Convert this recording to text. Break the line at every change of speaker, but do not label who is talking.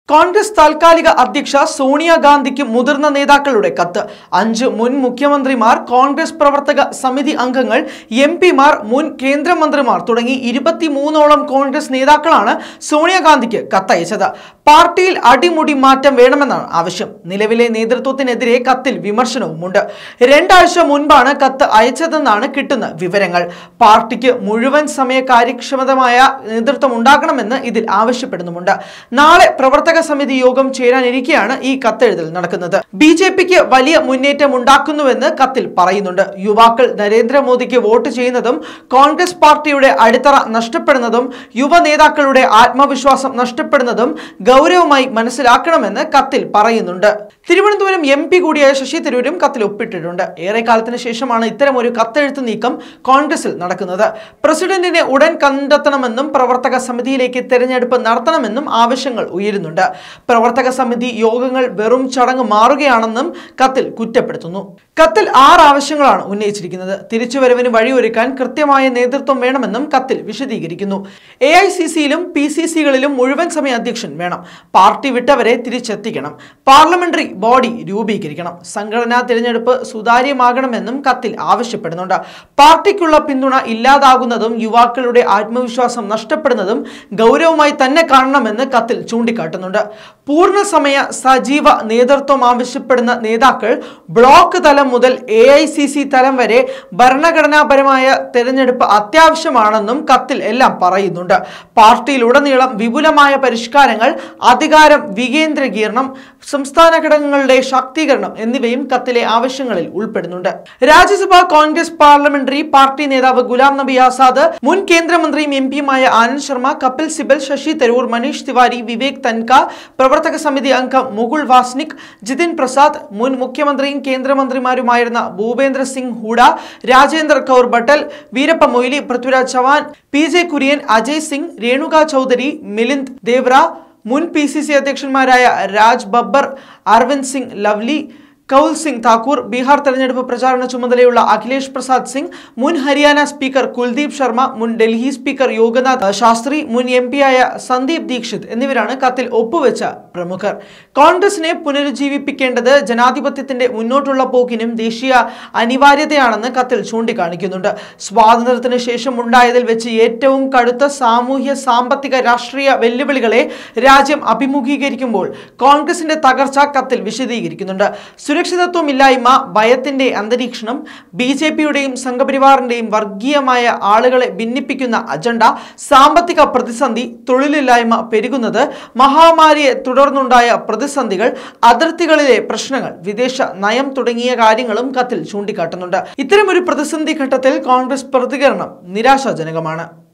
കോൺഗ്രസ് താൽക്കാലിക അധ്യക്ഷ സോണിയാഗാന്ധിക്ക് മുതിർന്ന നേതാക്കളുടെ കത്ത് അഞ്ച് മുൻ മുഖ്യമന്ത്രിമാർ കോൺഗ്രസ് പ്രവർത്തക സമിതി അംഗങ്ങൾ എം പിമാർ മുൻ കേന്ദ്രമന്ത്രിമാർ തുടങ്ങി ഇരുപത്തിമൂന്നോളം കോൺഗ്രസ് നേതാക്കളാണ് സോണിയാഗാന്ധിക്ക് കത്തയച്ചത് പാർട്ടിയിൽ അടിമുടി മാറ്റം വേണമെന്നാണ് ആവശ്യം നിലവിലെ നേതൃത്വത്തിനെതിരെ കത്തിൽ വിമർശനവുമുണ്ട് രണ്ടാഴ്ച മുൻപാണ് കത്ത് അയച്ചതെന്നാണ് കിട്ടുന്ന വിവരങ്ങൾ പാർട്ടിക്ക് മുഴുവൻ സമയ കാര്യക്ഷമതമായ നേതൃത്വം ഉണ്ടാകണമെന്ന് ഇതിൽ ആവശ്യപ്പെടുന്നുമുണ്ട് നാളെ പ്രവർത്തക സമിതി യോഗം ചേരാനിരിക്കെയാണ് ഈ കത്തെഴുതൽ നടക്കുന്നത് ബി ജെ പിക്ക് വലിയ മുന്നേറ്റം ഉണ്ടാക്കുന്നുവെന്ന് കത്തിൽ പറയുന്നുണ്ട് യുവാക്കൾ നരേന്ദ്രമോദിക്ക് വോട്ട് ചെയ്യുന്നതും കോൺഗ്രസ് പാർട്ടിയുടെ അടിത്തറ നഷ്ടപ്പെടുന്നതും യുവ നേതാക്കളുടെ ആത്മവിശ്വാസം നഷ്ടപ്പെടുന്നതും ഗൗരവമായി മനസ്സിലാക്കണമെന്ന് കത്തിൽ പറയുന്നുണ്ട് തിരുവനന്തപുരം എം പി കൂടിയായ ശശി തരൂരും കത്തിൽ ഒപ്പിട്ടിട്ടുണ്ട് ഏറെ കാലത്തിന് ശേഷമാണ് ഇത്തരം ഒരു കത്തെഴുത്ത് നീക്കം കോൺഗ്രസിൽ നടക്കുന്നത് പ്രസിഡന്റിനെ ഉടൻ കണ്ടെത്തണമെന്നും പ്രവർത്തക സമിതിയിലേക്ക് തെരഞ്ഞെടുപ്പ് നടത്തണമെന്നും ആവശ്യങ്ങൾ ഉയരുന്നുണ്ട് പ്രവർത്തക സമിതി യോഗങ്ങൾ വെറും ചടങ്ങ് മാറുകയാണെന്നും കത്തിൽ കുറ്റപ്പെടുത്തുന്നു കത്തിൽ ആറ് ആവശ്യങ്ങളാണ് ഉന്നയിച്ചിരിക്കുന്നത് തിരിച്ചുവരവിന് വഴിയൊരുക്കാൻ കൃത്യമായ നേതൃത്വം വേണമെന്നും കത്തിൽ വിശദീകരിക്കുന്നു എ ഐ സി സിയിലും പി സി സികളിലും മുഴുവൻ സമയ അധ്യക്ഷൻ വേണം പാർട്ടി വിട്ടവരെ തിരിച്ചെത്തിക്കണം പാർലമെന്ററി ബോഡി രൂപീകരിക്കണം സംഘടനാ തിരഞ്ഞെടുപ്പ് സുതാര്യമാകണമെന്നും കത്തിൽ ആവശ്യപ്പെടുന്നുണ്ട് പാർട്ടിക്കുള്ള പിന്തുണ ഇല്ലാതാകുന്നതും യുവാക്കളുടെ ആത്മവിശ്വാസം നഷ്ടപ്പെടുന്നതും ഗൗരവമായി തന്നെ കാണണമെന്ന് കത്തിൽ ചൂണ്ടിക്കാട്ടുന്നുണ്ട് പൂർണ്ണസമയ സജീവ നേതൃത്വം ആവശ്യപ്പെടുന്ന നേതാക്കൾ ബ്ലോക്ക് തലം മുതൽ എ ഐ സി സി തലം വരെ ഭരണഘടനാപരമായ തെരഞ്ഞെടുപ്പ് അത്യാവശ്യമാണെന്നും കത്തിൽ എല്ലാം പറയുന്നുണ്ട് പാർട്ടിയിലുടനീളം വിപുലമായ പരിഷ്കാരങ്ങൾ അധികാരം വികേന്ദ്രീകരണം സംസ്ഥാന ഘടകങ്ങളുടെ ശാക്തീകരണം എന്നിവയും കത്തിലെ ആവശ്യങ്ങളിൽ ഉൾപ്പെടുന്നുണ്ട് രാജ്യസഭ കോൺഗ്രസ് പാർലമെന്ററി പാർട്ടി നേതാവ് ഗുലാം നബി ആസാദ് മുൻ കേന്ദ്രമന്ത്രിയും എം പിയുമായ ആനന്ദ് ശർമ്മ കപിൽ സിബൽ ശശി തരൂർ മനീഷ് തിവാരി വിവേക് തൻക പ്രവർത്തക സമിതി അംഗം മുകുൾ വാസ്നിക് ജിതിൻ പ്രസാദ് മുൻ മുഖ്യമന്ത്രിയും കേന്ദ്രമന്ത്രിമാരുമായിരുന്ന ഭൂപേന്ദ്ര സിംഗ് ഹൂഡ രാജേന്ദ്ര കൗർ ബട്ടൽ വീരപ്പ മൊയ്ലി പൃഥ്വിരാജ് ചവാൻ പി ജെ കുര്യൻ അജയ് സിംഗ് രേണുക ചൗധരി മിലിന്ദ് ദേവ്ര മുൻ പി സി സി അധ്യക്ഷന്മാരായ രാജ് ബബ്ബർ അരവിന്ദ് സിംഗ് ലവ്ലി കൗൽ സിംഗ് താക്കൂർ ബീഹാർ തെരഞ്ഞെടുപ്പ് പ്രചാരണ ചുമതലയുള്ള അഖിലേഷ് പ്രസാദ് സിംഗ് മുൻ ഹരിയാന സ്പീക്കർ കുൽദീപ് ശർമ്മ മുൻ ഡൽഹി സ്പീക്കർ യോഗനാഥ് ശാസ്ത്രി മുൻ എം പിയായ സന്ദീപ് ദീക്ഷിത് എന്നിവരാണ് കത്തിൽ ഒപ്പുവെച്ച പ്രമുഖർ കോൺഗ്രസിനെ പുനരുജ്ജീവിപ്പിക്കേണ്ടത് ജനാധിപത്യത്തിന്റെ മുന്നോട്ടുള്ള പോക്കിനും ദേശീയ അനിവാര്യതയാണെന്ന് കത്തിൽ ചൂണ്ടിക്കാണിക്കുന്നുണ്ട് സ്വാതന്ത്ര്യത്തിന് ശേഷം ഉണ്ടായതിൽ വെച്ച് ഏറ്റവും കടുത്ത സാമൂഹ്യ സാമ്പത്തിക രാഷ്ട്രീയ വെല്ലുവിളികളെ രാജ്യം അഭിമുഖീകരിക്കുമ്പോൾ കോൺഗ്രസിന്റെ തകർച്ച കത്തിൽ വിശദീകരിക്കുന്നുണ്ട് സുരക്ഷിതത്വമില്ലായ്മ ഭയത്തിന്റെ അന്തരീക്ഷണം ബി ജെ പിയുടെയും സംഘപരിവാറിന്റെയും വർഗീയമായ ആളുകളെ ഭിന്നിപ്പിക്കുന്ന അജണ്ട സാമ്പത്തിക പ്രതിസന്ധി തൊഴിലില്ലായ്മ പെരുകുന്നത് മഹാമാരിയെ തുടർന്നുണ്ടായ പ്രതിസന്ധികൾ അതിർത്തികളിലെ പ്രശ്നങ്ങൾ വിദേശ നയം തുടങ്ങിയ കാര്യങ്ങളും കത്തിൽ ചൂണ്ടിക്കാട്ടുന്നുണ്ട് ഇത്തരമൊരു പ്രതിസന്ധി ഘട്ടത്തിൽ കോൺഗ്രസ് പ്രതികരണം നിരാശാജനകമാണ്